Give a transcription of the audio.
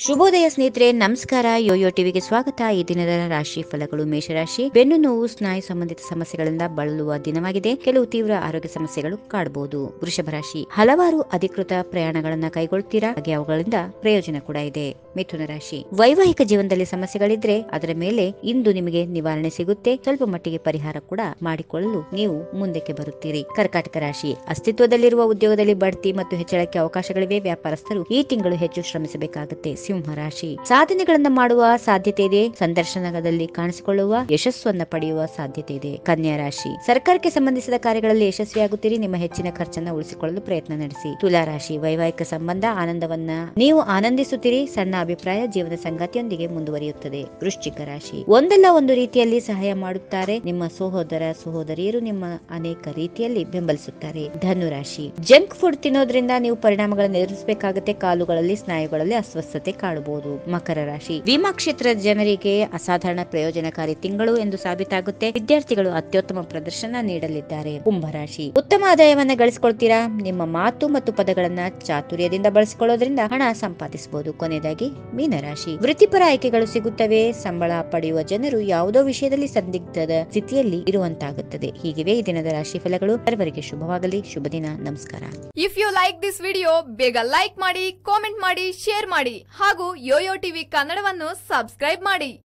ಶುಭೋದಯ ಸ್ನೇಹಿತರೆ ನಮಸ್ಕಾರ ಯೋಯೋ ಟಿವಿಗೆ ಸ್ವಾಗತ ಈ ದಿನದ ರಾಶಿ ಫಲಗಳು ಮೇಷರಾಶಿ ಬೆನ್ನು ನೋವು ಸ್ನಾಯು ಸಂಬಂಧಿತ ಸಮಸ್ಯೆಗಳಿಂದ ಬಳಲುವ ದಿನವಾಗಿದೆ ಕೆಲವು ತೀವ್ರ ಆರೋಗ್ಯ ಸಮಸ್ಯೆಗಳು ಕಾಡಬಹುದು ವೃಷಭ ರಾಶಿ ಹಲವಾರು ಅಧಿಕೃತ ಪ್ರಯಾಣಗಳನ್ನ ಕೈಗೊಳ್ತೀರಾ ಹಾಗೆ ಅವುಗಳಿಂದ ಪ್ರಯೋಜನ ಕೂಡ ಇದೆ ಮಿಥುನ ರಾಶಿ ವೈವಾಹಿಕ ಜೀವನದಲ್ಲಿ ಸಮಸ್ಯೆಗಳಿದ್ರೆ ಅದರ ಮೇಲೆ ಇಂದು ನಿಮಗೆ ನಿವಾರಣೆ ಸಿಗುತ್ತೆ ಸ್ವಲ್ಪ ಮಟ್ಟಿಗೆ ಪರಿಹಾರ ಕೂಡ ಮಾಡಿಕೊಳ್ಳಲು ನೀವು ಮುಂದಕ್ಕೆ ಬರುತ್ತೀರಿ ಕರ್ಕಾಟಕ ರಾಶಿ ಅಸ್ತಿತ್ವದಲ್ಲಿರುವ ಉದ್ಯೋಗದಲ್ಲಿ ಬಡ್ತಿ ಮತ್ತು ಹೆಚ್ಚಳಕ್ಕೆ ಅವಕಾಶಗಳಿವೆ ವ್ಯಾಪಾರಸ್ಥರು ಈ ತಿಂಗಳು ಹೆಚ್ಚು ಶ್ರಮಿಸಬೇಕಾಗುತ್ತೆ ಸಿಂಹ ರಾಶಿ ಸಾಧನೆಗಳನ್ನ ಮಾಡುವ ಸಾಧ್ಯತೆ ಇದೆ ಸಂದರ್ಶನದಲ್ಲಿ ಕಾಣಿಸಿಕೊಳ್ಳುವ ಯಶಸ್ಸನ್ನ ಪಡೆಯುವ ಸಾಧ್ಯತೆ ಇದೆ ಕನ್ಯಾ ರಾಶಿ ಸರ್ಕಾರಕ್ಕೆ ಸಂಬಂಧಿಸಿದ ಕಾರ್ಯಗಳಲ್ಲಿ ಯಶಸ್ವಿಯಾಗುತ್ತೀರಿ ನಿಮ್ಮ ಹೆಚ್ಚಿನ ಖರ್ಚನ್ನ ಉಳಿಸಿಕೊಳ್ಳಲು ಪ್ರಯತ್ನ ನಡೆಸಿ ತುಲಾ ರಾಶಿ ವೈವಾಹಿಕ ಸಂಬಂಧ ಆನಂದವನ್ನ ನೀವು ಆನಂದಿಸುತ್ತೀರಿ ಸಣ್ಣ ಅಭಿಪ್ರಾಯ ಜೀವನ ಸಂಗಾತಿಯೊಂದಿಗೆ ಮುಂದುವರಿಯುತ್ತದೆ ವೃಶ್ಚಿಕ ರಾಶಿ ಒಂದಲ್ಲ ಒಂದು ರೀತಿಯಲ್ಲಿ ಸಹಾಯ ಮಾಡುತ್ತಾರೆ ನಿಮ್ಮ ಸಹೋದರ ಸಹೋದರಿಯರು ನಿಮ್ಮ ಅನೇಕ ರೀತಿಯಲ್ಲಿ ಬೆಂಬಲಿಸುತ್ತಾರೆ ಧನು ರಾಶಿ ಜಂಕ್ ಫುಡ್ ತಿನ್ನೋದ್ರಿಂದ ನೀವು ಪರಿಣಾಮಗಳನ್ನು ಎದುರಿಸಬೇಕಾಗುತ್ತೆ ಕಾಲುಗಳಲ್ಲಿ ಸ್ನಾಯುಗಳಲ್ಲಿ ಅಸ್ವಸ್ಥತೆ ಕಾಣಬಹುದು ಮಕರ ರಾಶಿ ವಿಮಾ ಕ್ಷೇತ್ರದ ಜನರಿಗೆ ಅಸಾಧಾರಣ ಪ್ರಯೋಜನಕಾರಿ ತಿಂಗಳು ಎಂದು ಸಾಬೀತಾಗುತ್ತೆ ವಿದ್ಯಾರ್ಥಿಗಳು ಅತ್ಯುತ್ತಮ ಪ್ರದರ್ಶನ ನೀಡಲಿದ್ದಾರೆ ಕುಂಭರಾಶಿ ಉತ್ತಮ ಆದಾಯವನ್ನ ಗಳಿಸಿಕೊಳ್ತೀರಾ ನಿಮ್ಮ ಮಾತು ಮತ್ತು ಪದಗಳನ್ನ ಚಾತುರ್ಯದಿಂದ ಬಳಸಿಕೊಳ್ಳೋದ್ರಿಂದ ಹಣ ಸಂಪಾದಿಸಬಹುದು ಕೊನೆಯದಾಗಿ ಮೀನರಾಶಿ ವೃತ್ತಿಪರ ಆಯ್ಕೆಗಳು ಸಿಗುತ್ತವೆ ಸಂಬಳ ಪಡೆಯುವ ಜನರು ಯಾವುದೋ ವಿಷಯದಲ್ಲಿ ಸಂದಿಗ್ಧದ ಸ್ಥಿತಿಯಲ್ಲಿ ಇರುವಂತಾಗುತ್ತದೆ ಹೀಗಿವೆ ಈ ದಿನದ ರಾಶಿ ಫಲಗಳು ಸರ್ವರಿಗೆ ಶುಭವಾಗಲಿ ಶುಭ ದಿನ ನಮಸ್ಕಾರ if you like this video ಬೇಗ ಲೈಕ್ ಮಾಡಿ ಕಾಮೆಂಟ್ ಮಾಡಿ ಶೇರ್ ಮಾಡಿ ಹಾಗೂ ಯೋಯೋ ಟಿವಿ ಕನ್ನಡವನ್ನು ಸಬ್ಸ್ಕ್ರೈಬ್ ಮಾಡಿ